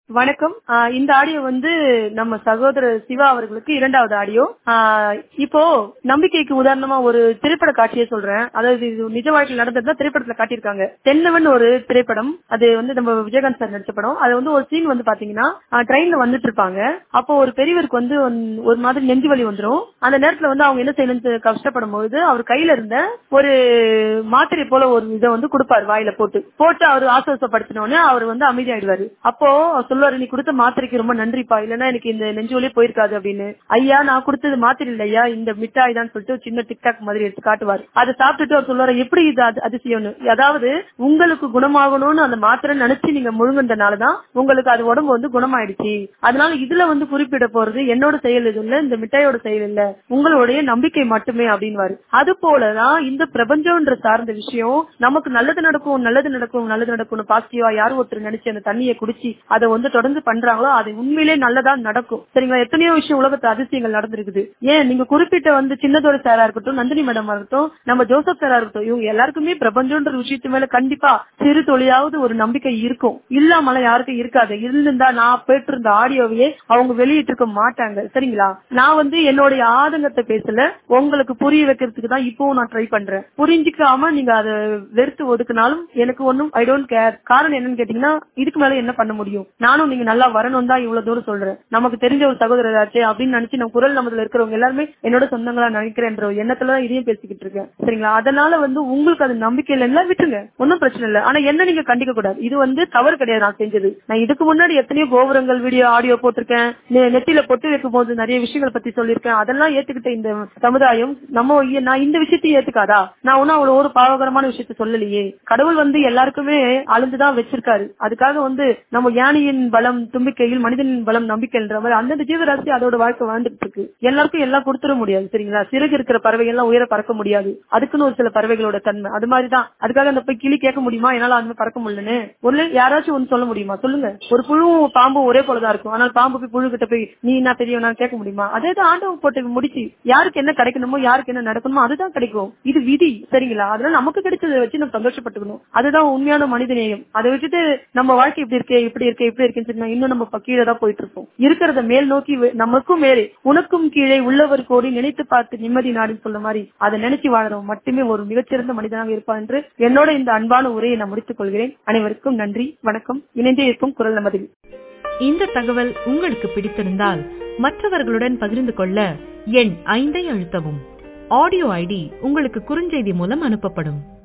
வணக்கம் ஆஹ் இந்த ஆடியோ வந்து நம்ம சகோதரர் சிவா அவர்களுக்கு இரண்டாவது ஆடியோ ஆஹ் இப்போ நம்பிக்கைக்கு உதாரணமா ஒரு திரைப்பட காட்சியை சொல்றேன் அதாவது இது நிஜ வாழ்க்கையில் நடந்ததுதான் திரைப்படத்துல காட்டியிருக்காங்க தென்னவன் ஒரு திரைப்படம் அது வந்து நம்ம விஜயகாந்த் சார் நடிச்ச படம் அது வந்து ஒரு சீன் வந்து பாத்தீங்கன்னா ட்ரெயின்ல வந்துட்டு இருப்பாங்க அப்போ ஒரு பெரியவருக்கு வந்து ஒன்- ஒரு மாதிரி நெஞ்சு வலி வந்துரும் அந்த நேரத்துல வந்து அவங்க என்ன செய்யணும்னு கஷ்டப்படும் போது அவர் கையில இருந்த ஒரு மாத்திரை போல ஒரு இதை வந்து கொடுப்பாரு வாயில போட்டு போட்டு அவர் ஆசுவாசப்படுத்தின உடனே அவர் வந்து அமைதியாயிடுவாரு அப்போ அவர் சொல்லுவாரு நீ கொடுத்த மாத்திரைக்கு ரொம்ப நன்றிப்பா இல்லன்னா எனக்கு இந்த நெஞ்சு வலியே போயிருக்காது அப்படின்னு ஐயா நான் கொடுத்தது மாத்திரை இல்லையா இந்த மிட்டாய் தான் சொல்லிட்டு ஒரு சின்ன டிக்டாக் மாதிரி எடுத்து காட்டுவார் அதை சாப்பிட்டுட்டு அவர் சொல்லுவாரு எப்படி இது அது- அதிசயம்னு அதாவது உங்களுக்கு குணமாகணும்னு அந்த மாத்திரை நினைச்சு நீங்க முழுங்கினதுனாலதான் உங்களுக்கு அது உடம்பு வந்து குணமாயிடுச்சு அதனால இதுல வந்து குறிப்பிட போறது என்னோட செயல் இது இல்ல இந்த மிட்டாயோட செயல் இல்ல உங்களுடைய நம்பிக்கை மட்டுமே அப்படின்வாரு அது போலதான் இந்த பிரபஞ்சம்ன்ற சார்ந்த விஷயம் நமக்கு நல்லது நடக்கும் நல்லது நடக்கும் நல்லது நடக்கும்னு பாசிட்டிவா யார் ஒருத்தர் நினைச்சு அந்த தண்ணியை குடிச்சு அதை வந்து தொடர்ந்து பண்றாங்களோ அது உண்மையிலே நல்லதா நடக்கும் சரிங்களா எத்தனையோ விஷயம் உலகத்து அதிசயங்கள் நடந்திருக்குது ஏன் நீங்க குறிப்பிட்ட வந்து சின்னதோட சாரா இருக்கட்டும் நந்தினி மேடமா இருக்கட்டும் நம்ம ஜோசப் சாரா இருக்கட்டும் இவங்க எல்லாருக்குமே பிரபஞ்சம்ன்ற விஷயத்து மேல கண்டிப்பா சிறு தொழிலாவது ஒரு நம்பிக்கை இருக்கும் இல்லாமல யாருக்கும் இருக்காது இருந்திருந்தா நான் போயிட்டு இருந்த ஆடியோவையே அவங்க வெளியிட்டு இருக்க மாட்டாங்க சரிங்களா நான் வந்து என்னுடைய ஆதங்கத்தை பேசல உங்களுக்கு புரிய வைக்கிறதுக்கு தான் இப்பவும் நான் ட்ரை பண்றேன் புரிஞ்சுக்காம நீங்க அதை வெறுத்து ஒதுக்குனாலும் எனக்கு ஒன்னும் ஐ டோன்ட் கேர் காரணம் என்னன்னு கேட்டீங்கன்னா இதுக்கு மேல என்ன பண்ண முடியும் நானும் நீங்க நல்லா வரணும் தான் இவ்வளவு தூரம் சொல்றேன் நமக்கு தெரிஞ்ச ஒரு சகோதரராச்சே அப்படின்னு நினைச்சு நம்ம குரல் நமதுல இருக்கிறவங்க எல்லாருமே என்னோட சொந்தங்களா நினைக்கிறேன்ற ஒரு எண்ணத்துல தான் இதையும் பேசிக்கிட்டு இருக்கேன் சரிங்களா அதனால வந்து உங்களுக்கு அது நம்பிக்கை இல்லைன்னா விட்டுருங்க ஒன்னும் பிரச்சனை இல்ல ஆனா என்ன நீங்க கண்டிக்க கூடாது இது வந்து தவறு கிடையாது நான் செஞ்சது நான் இதுக்கு முன்னாடி எத்தனையோ கோபுரங்கள் வீடியோ ஆடியோ போட்டிருக்கேன் நெ- நெத்தியில பொட்டு வைக்கும் போது நிறைய விஷயங்கள் பத்தி சொல்லியிருக்கேன் அதெல்லாம் ஏத்துக்கிட்ட இந்த சமுதாயம் நம்ம ஐய- நான் இந்த விஷயத்தையும் ஏத்துக்காதா நான் ஒன்னும் அவ்வளவு ஒரு பாவகரமான விஷயத்த சொல்லலையே கடவுள் வந்து எல்லாருக்குமே அளந்துதான் வச்சிருக்காரு அதுக்காக வந்து நம்ம யானையின் பலம் தும்பிக்கையில் மனிதனின் பலம் நம்பிக்கைன்ற மாதிரி அந்தந்த ஜீவராசி அதோட வாழ்க்கை வாழ்ந்துட்டு இருக்கு எல்லாருக்கும் எல்லாம் கொடுத்துட முடியாது சரிங்களா சிறகு இருக்கிற பறவை எல்லாம் உயர பறக்க முடியாது அதுக்குன்னு ஒரு சில பறவைகளோட தன்மை அது மாதிரிதான் அதுக்காக அந்த போய் கிளி கேட்க முடியுமா என்னால அந்த மாதிரி பறக்க முடியலன்னு ஒரு யாராச்சும் ஒன்னு சொல்ல முடியுமா சொல்லுங்க ஒரு புழுவும் பாம்பும் ஒரே போலதான் இருக்கும் ஆனால் பாம்பு போய் புழு கிட்ட போய் நீ என்ன தெரியும் நான் கேட்க முடியுமா அதே தான் ஆண்டவன் போட்டு முடிச்சு யாருக்கு என்ன கிடைக்கணுமோ யாருக்கு என்ன நடக்கணுமோ அதுதான் கிடைக்கும் இது விதி சரிங்களா அதனால நமக்கு கிடைச்சதை வச்சு நம்ம சந்தோஷப்பட்டுக்கணும் அதுதான் உண்மையான மனிதநேயம் அதை வச்சுட்டு நம்ம வாழ்க்கை இப்படி இருக்கே இப்படி இருக்கே இப்படி இருக்கேன்னு சொன்னா இன்னும் நம்ம ப- கீழே தான் போயிட்டு இருப்போம் இருக்கிறத மேல் நோக்கி வெ- நமக்கும் மேலே உனக்கும் கீழே உள்ளவர் கோடி நினைத்து பார்த்து நிம்மதி நாடுன்னு சொல்ல மாதிரி அதை நினைச்சு வாழறவன் மட்டுமே ஒரு மிகச்சிறந்த மனிதனாக இருப்பான் என்று என்னோட இந்த அன்பான உரையை நான் முடித்துக் கொள்கிறேன் அனைவருக்கும் நன்றி வணக்கம் இணைந்தே இருக்கும் குரல் நமதில் இந்த தகவல் உங்களுக்கு பிடித்திருந்தால் மற்றவர்களுடன் பகிர்ந்து கொள்ள எண் ஐந்தை அழுத்தவும் ஆடியோ ஐடி உங்களுக்கு குறுஞ்செய்தி மூலம் அனுப்பப்படும்